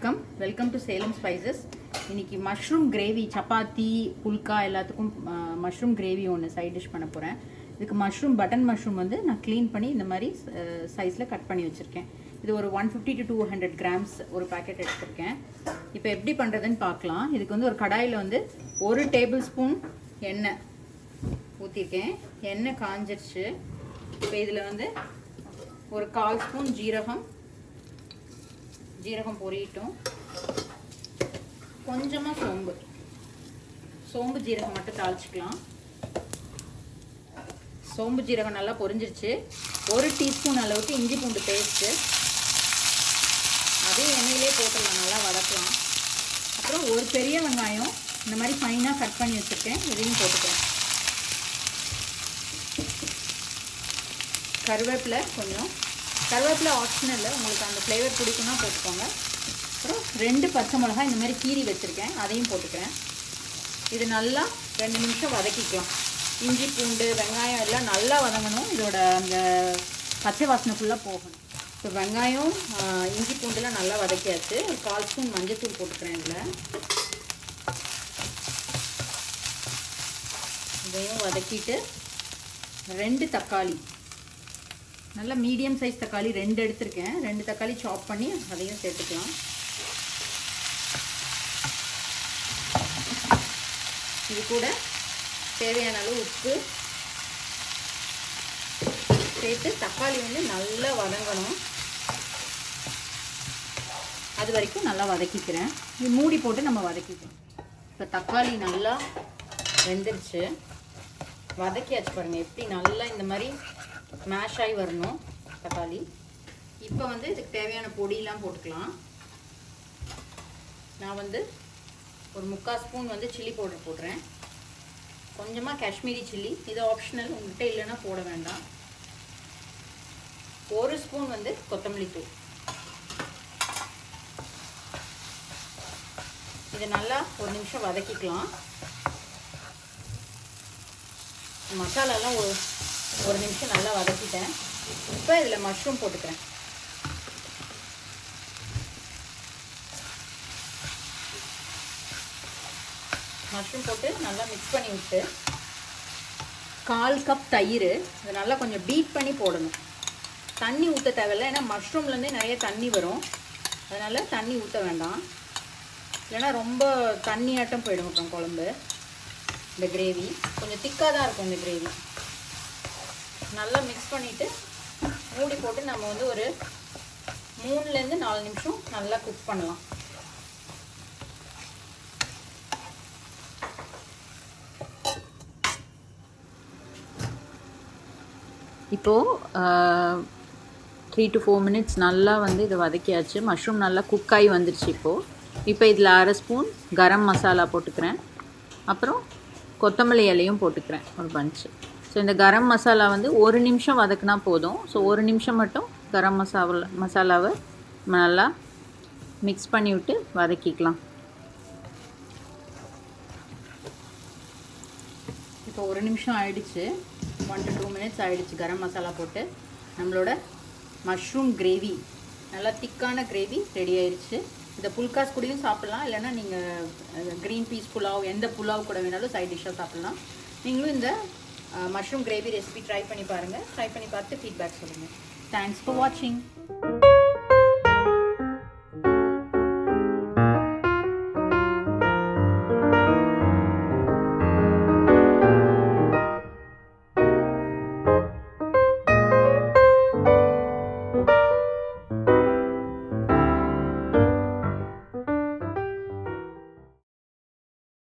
வணக்கம் welcome to Salem spices இன்னைக்கு mushroom gravy chapati phulka எல்லாத்துக்கும் மஷ்ரூம் கிரேவி ஒன்று சைட் டிஷ் பண்ண போகிறேன் இதுக்கு மஷ்ரூம் பட்டன் மஷ்ரூம் வந்து நான் க்ளீன் பண்ணி இந்த மாதிரி சைஸில் கட் பண்ணி வச்சுருக்கேன் இது ஒரு one fifty to two hundred grams ஒரு பேக்கெட் எடுத்திருக்கேன் இப்போ எப்படி பண்ணுறதுன்னு பார்க்கலாம் இதுக்கு வந்து ஒரு கடாயில் வந்து ஒரு டேபிள் ஸ்பூன் எண்ணெய் ஊற்றிருக்கேன் எண்ணெய் காஞ்சிருச்சு இப்போ இதில் வந்து ஒரு கால் ஸ்பூன் ஜீரகம் ஜீரகம் பொரியட்டும் கொஞ்சமாக சோம்பு சோம்பு ஜீரகம் மட்டும் தாளிச்சிக்கலாம் சோம்பு ஜீரகம் நல்லா பொரிஞ்சிருச்சு ஒரு டீஸ்பூன் அளவுக்கு இஞ்சி பூண்டு பேஸ்ட்டு அதே எண்ணெயிலே போட்டுடலாம் நல்லா வதக்கலாம் அப்புறம் ஒரு பெரிய வெங்காயம் இந்த மாதிரி ஃபைனாக கட் பண்ணி வச்சுருக்கேன் இதையும் போட்டுக்கிறேன் கருவேப்பிலை கொஞ்சம் கருவேப்பிலை ஆப்ஷனல் உங்களுக்கு அந்த ஃப்ளேவர் பிடிக்குன்னா போட்டுக்கோங்க அப்புறம் ரெண்டு பச்சை மிளகாய் இந்த மாதிரி கீரி வச்சுருக்கேன் அதையும் போட்டுக்கிறேன் இது நல்லா ரெண்டு நிமிஷம் வதக்கிக்கலாம் இஞ்சி பூண்டு வெங்காயம் எல்லாம் நல்லா வதங்கணும் இதோட அந்த பச்சை வாசனை ஃபுல்லாக போகணும் இப்போ வெங்காயம் இஞ்சி பூண்டுலாம் நல்லா வதக்கியாச்சு ஒரு கால் ஸ்பூன் மஞ்சத்தூள் போட்டுக்கிறேன் இதில் இதையும் வதக்கிட்டு ரெண்டு தக்காளி நல்ல மீடியம் சைஸ் தக்காளி ரெண்டு எடுத்திருக்கேன் ரெண்டு தக்காளி சாப் பண்ணி அதையும் சேர்த்துக்கலாம் இது கூட தேவையான அளவு உப்பு சேர்த்து தக்காளி வந்து நல்லா வதங்கணும் அது வரைக்கும் நல்லா வதக்கிக்கிறேன் இது மூடி போட்டு நம்ம வதக்கிக்கலாம் இப்போ தக்காளி நல்லா வெந்துருச்சு வதக்கியாச்சு பாருங்கள் எப்படி நல்லா இந்த மாதிரி மேஷ் ஆகி வரணும் தக்காளி இப்போ வந்து இதுக்கு தேவையான பொடியெலாம் போட்டுக்கலாம் நான் வந்து ஒரு முக்கால் ஸ்பூன் வந்து சில்லி பவுடர் போடுறேன் கொஞ்சமாக காஷ்மீரி சில்லி இது ஆப்ஷனல் உங்கள்கிட்ட இல்லைன்னா போட வேண்டாம் ஒரு ஸ்பூன் வந்து கொத்தமல்லி தூள் இதை நல்லா ஒரு நிமிஷம் வதக்கிக்கலாம் மசாலாலாம் ஒரு ஒரு நிமிஷம் நல்லா வதக்கிட்டேன் இப்போ இதில் மஷ்ரூம் போட்டுக்கிறேன் மஷ்ரூம் போட்டு நல்லா மிக்ஸ் பண்ணி விட்டு கால் கப் தயிர் இதை நல்லா கொஞ்சம் பீட் பண்ணி போடணும் தண்ணி ஊற்ற தேவையில்ல ஏன்னா மஷ்ரூம்லேருந்தே நிறைய தண்ணி வரும் அதனால் தண்ணி ஊற்ற வேண்டாம் இல்லைன்னா ரொம்ப தண்ணியாட்டம் போயிடும் அப்புறம் குழம்பு இந்த கிரேவி கொஞ்சம் திக்காக தான் இருக்கும் இந்த கிரேவி நல்லா மிக்ஸ் பண்ணிவிட்டு மூடி போட்டு நம்ம வந்து ஒரு மூணுலேருந்து நாலு நிமிஷம் நல்லா குக் பண்ணலாம் இப்போது த்ரீ டு ஃபோர் மினிட்ஸ் நல்லா வந்து இதை வதக்கியாச்சு மஷ்ரூம் நல்லா குக் ஆகி வந்துருச்சு இப்போது இப்போ இதில் அரை ஸ்பூன் கரம் மசாலா போட்டுக்கிறேன் அப்புறம் கொத்தமல்லி இலையும் போட்டுக்கிறேன் ஒரு பஞ்சு ஸோ இந்த கரம் மசாலா வந்து ஒரு நிமிஷம் வதக்குனா போதும் ஸோ ஒரு நிமிஷம் மட்டும் கரம் மசாலா மசாலாவை நல்லா மிக்ஸ் பண்ணி விட்டு வதக்கிக்கலாம் இப்போ ஒரு நிமிஷம் ஆயிடுச்சு ஒன் டு டூ மினிட்ஸ் ஆயிடுச்சு கரம் மசாலா போட்டு நம்மளோட மஷ்ரூம் கிரேவி நல்லா திக்கான கிரேவி ரெடி ஆயிடுச்சு இந்த புல்காஸ் கூடயும் சாப்பிட்லாம் இல்லைன்னா நீங்கள் க்ரீன் பீஸ் புலாவ் எந்த புலாவ் கூட வேணாலும் சைட் டிஷ்ஷாக சாப்பிட்லாம் நீங்களும் இந்த மஷ்ரூம் கிரேவி ரெசிபி ட்ரை பண்ணி பாருங்கள் ட்ரை பண்ணி பார்த்து ஃபீட்பேக் சொல்லுங்கள் தேங்க்ஸ் ஃபார் வாட்சிங்